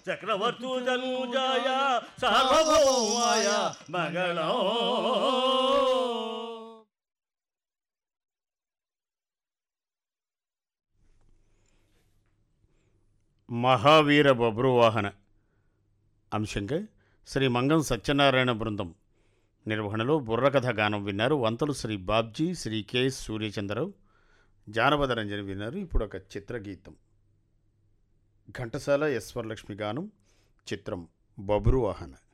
చక్రవర్తు జనుజాయ సార్వభౌమాయ మంగళం మహావీర బబ్రువాహన అంశంగా శ్రీ మంగం సత్యనారాయణ బృందం నిర్వహణలో బుర్రకథ గానం విన్నారు వంతలు శ్రీ బాబ్జీ శ్రీ కె సూర్యచంద్రరావు జానపద రంజని విన్నారు ఇప్పుడు ఒక చిత్రగీతం ఘంటసాల యశ్వరలక్ష్మి గానం చిత్రం బబ్రువాహన